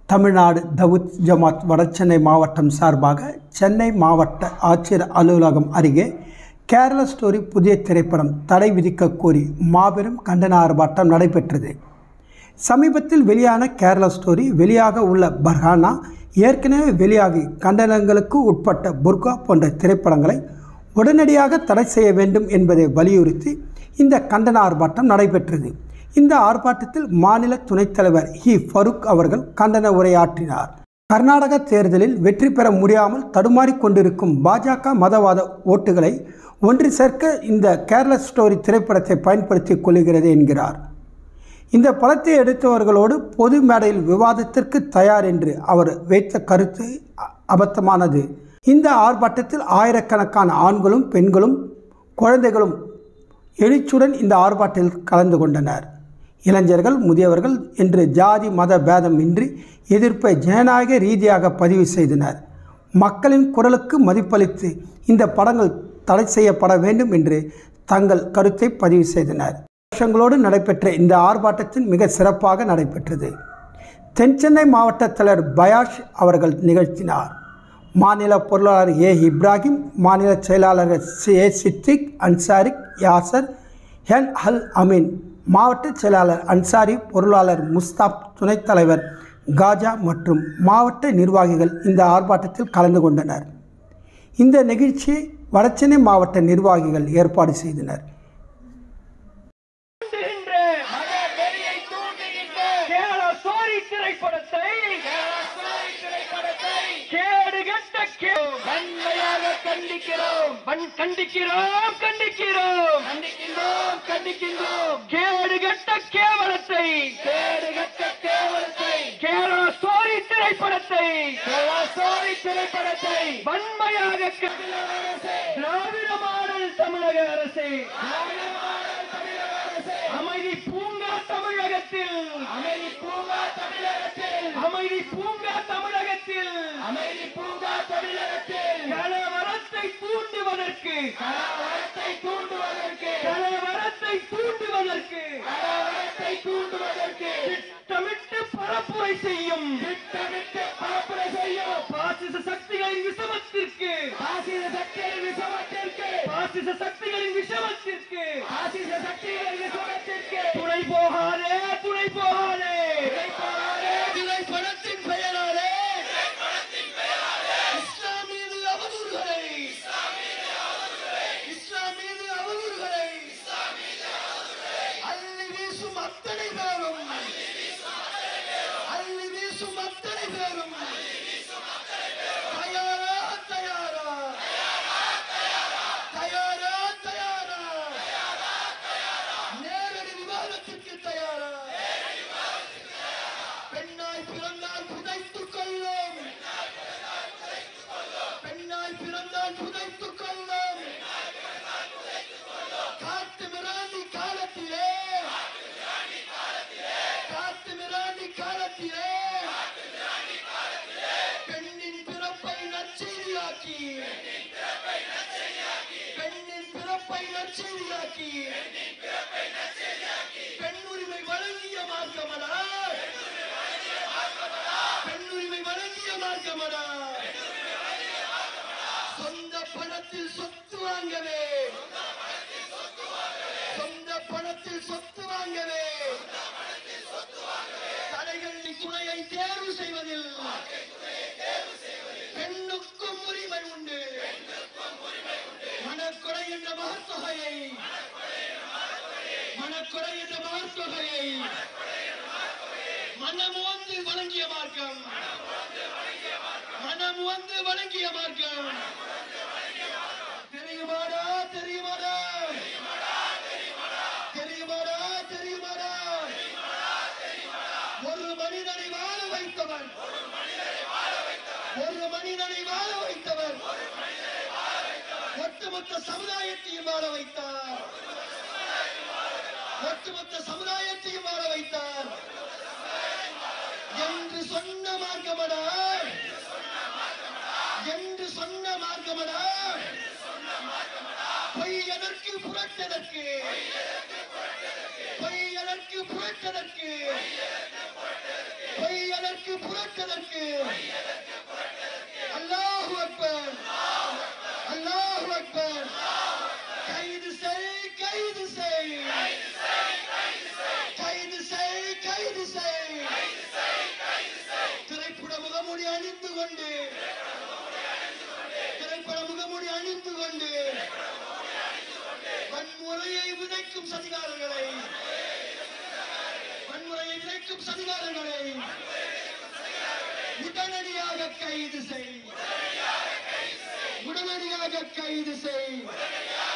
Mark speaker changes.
Speaker 1: தமிழ்நாடு தவுத் ஜமாத் வடசென்னை மாவட்டம் சார்பாக சென்னை மாவட்ட ஆட்சியர் அலுவலகம் அருகே கேரள ஸ்டோரி புதிய திரைப்படம் தடை விதிக்க கோரி மாபெரும் கண்டன ஆர்ப்பாட்டம் நடைபெற்றது சமீபத்தில் வெளியான கேரள ஸ்டோரி வெளியாக உள்ள பர்ஹானா ஏற்கனவே வெளியாகி கண்டனங்களுக்கு உட்பட்ட புர்கா போன்ற திரைப்படங்களை உடனடியாக தடை செய்ய வேண்டும் என்பதை வலியுறுத்தி இந்த கண்டன ஆர்ப்பாட்டம் நடைபெற்றது இந்த ஆர்ப்பாட்டத்தில் மாநில துணைத் தலைவர் ஹி ஃபருக் அவர்கள் கண்டன உரையாற்றினார் கர்நாடக தேர்தலில் வெற்றி பெற முடியாமல் தடுமாறிக் கொண்டிருக்கும் பாஜக மதவாத ஓட்டுகளை ஒன்று சேர்க்க இந்த கேரள ஸ்டோரி திரைப்படத்தை பயன்படுத்திக் கொள்கிறது என்கிறார் இந்த படத்தை எடுத்தவர்களோடு பொது மேடையில் விவாதத்திற்கு தயார் என்று அவர் வைத்த கருத்து அ- அபத்தமானது இந்த ஆர்ப்பாட்டத்தில் ஆயிரக்கணக்கான ஆண்களும் பெண்களும் குழந்தைகளும் எழுச்சியுடன் இந்த ஆர்ப்பாட்டத்தில் கலந்து கொண்டனர் இளைஞர்கள் முதியவர்கள் என்று ஜாதி மத பேதம் இன்றி எதிர்ப்பை ஜனநாயக ரீதியாக பதிவு செய்தனர் மக்களின் குரலுக்கு மதிப்பளித்து இந்த படங்கள் தடை செய்யப்பட வேண்டும் என்று தங்கள் கருத்தை பதிவு செய்தனர் வருஷங்களோடு நடைபெற்ற இந்த ஆர்ப்பாட்டத்தின் மிக சிறப்பாக நடைபெற்றது தென்சென்னை மாவட்ட தலைவர் பயாஷ் அவர்கள் நிகழ்த்தினார் மாநில பொருளாளர் ஏ இப்ராஹிம் மாநில செயலாளர்கள் சி- ஏ சித்திக் அன்சாரிக் யாசர் என் அல் அமீன் மாவட்ட செயலாளர் அன்சாரி பொருளாளர் முஸ்தாப் துணைத் தலைவர் காஜா மற்றும் மாவட்ட நிர்வாகிகள் இந்த ஆர்ப்பாட்டத்தில் கலந்து கொண்டனர் இந்த நிகழ்ச்சியை வடசென்னை மாவட்ட நிர்வாகிகள் ஏற்பாடு செய்தனர்
Speaker 2: தூண்டுகின்ற மதவெறியை தூண்டுகின்ற கேரள சோரி திரைப்படத்தை கேடு கெட்ட கே- வன்மையாக கண்டிக்கிறோம் வன் கண்டிக்கிறோம் கண்டிக்கிறோம் கண்டிக்கின்றோம் கண்டிக்கின்றோம் கேடு கெட்ட கேவலத்தை கேடு கெட்ட கேவலத்தை கேரள சோரி திரைப்படத்தை கேரள சோரி திரைப்படத்தை வன்மையாக க- திராவிட மாடல் தமிழக அரசு அமைதி பூங்கா தமிழகத்தில் அமைதி பூங்கா தமிழகத்தில் அமைதி பூங்கா தமிழகத்தில் அமைதி பூங்கா தமிழகத்தில் கலவரத்தை தூண்டுவதற்கு கலவரத்தை தூண்டுவதற்கு கலவரத்தை தூண்டுவதற்கு கலவரத்தை தூண்டுவதற்கு திட்டமிட்டு பரப்புரை செய்யும் திட்டமிட்டு பரப்புரை செய்யும் பாசிச சக்திகளின் விஷமத்திற்கு பாசிச சக்திகளின் விஷமத்திற்கு பாசிச சக்திகளின் விஷமத்திற்கு பாசிச சக்திகளின் விஷமத்திற்கு துணை போகாதே துணை போகாதே துணை போகாதே துணை பணத்தின் பெயராலே இஸ்லாம் மீது அவதூறுகளை இஸ்லாம் மீது அவதூறுகளை அள்ளி வீசும் அத்தனை பேரும் அள்ளி வீசும் அத்தனை பேரும் தயாரா தயாரா தயாரா தயாரா நேரடி விவாதத்திற்கு தயாரா பெண்ணாய் பிறந்தால் புதைத்துக் கொள்ளும் பெண்ணாய் பிறந்தால் புதைத்துக் கொள்ளும் காட்டு மிராண்டி காலத்திலே காட்டு மிராண்டி காலத்திலே பெண்ணின் பிறப்பை நற்செய்தியாக்கி பெண்ணின் பிறப்பை நற்செய்தியாக்கி பெண் உரிமை வழங்கிய மார்க்கமடா பெண் உரிமை வழங்கிய மார்க்கமடா சொந்த பணத்தில் சொத்து வாங்கவே சொந்த பணத்தில் சொத்து வாங்கவே தடைகள் துணையை தேர்வு செய்வதில் பெண்ணுக்கும் உரிமை உண்டு மனக்கொலை என்ற மகத்தொகையை மனக்கொலை என்ற மகத்தொகையை மனம் வந்து வழங்கிய மார்க்கம் மனம் வந்து வழங்கிய மார்க்கம் தெரியுமாடா தெரியுமாடா தெரியுமாடா தெரியுமாடா ஒரு மனிதனை வாழ வைத்தவன் ஒரு மனிதனை வாழ வைத்தவர் ஒட்டுமொத்த சமுதாயத்தையும் வாழ வைத்தார் ஒட்டுமொத்த சமுதாயத்தையும் வாழ வைத்தார் என்று சொன்ன மார்க்கமடா என்று சொன்ன மார்க்கமடா பொய் எதற்கு புரட்டதற்கு பொய் எதற்கு புரட்டதற்கு பொய் எதற்கு புரட்ட புரட்டதற்கு அல்லாஹு அக்பர் அல்லாஹு அக்பர் கைது செய் கைது செய் கைது செய் கைது செய் திரைப்பட முகமூடி அணிந்து கொண்டு திரைப்பட முகமூடி அணிந்து கொண்டு வன்முறையை விதைக்கும் சதிகாரர்களை வன்முறையை விதைக்கும் சதிகாரர்களை உடனடியாக கைது செய் உடனடியாக கைது செய்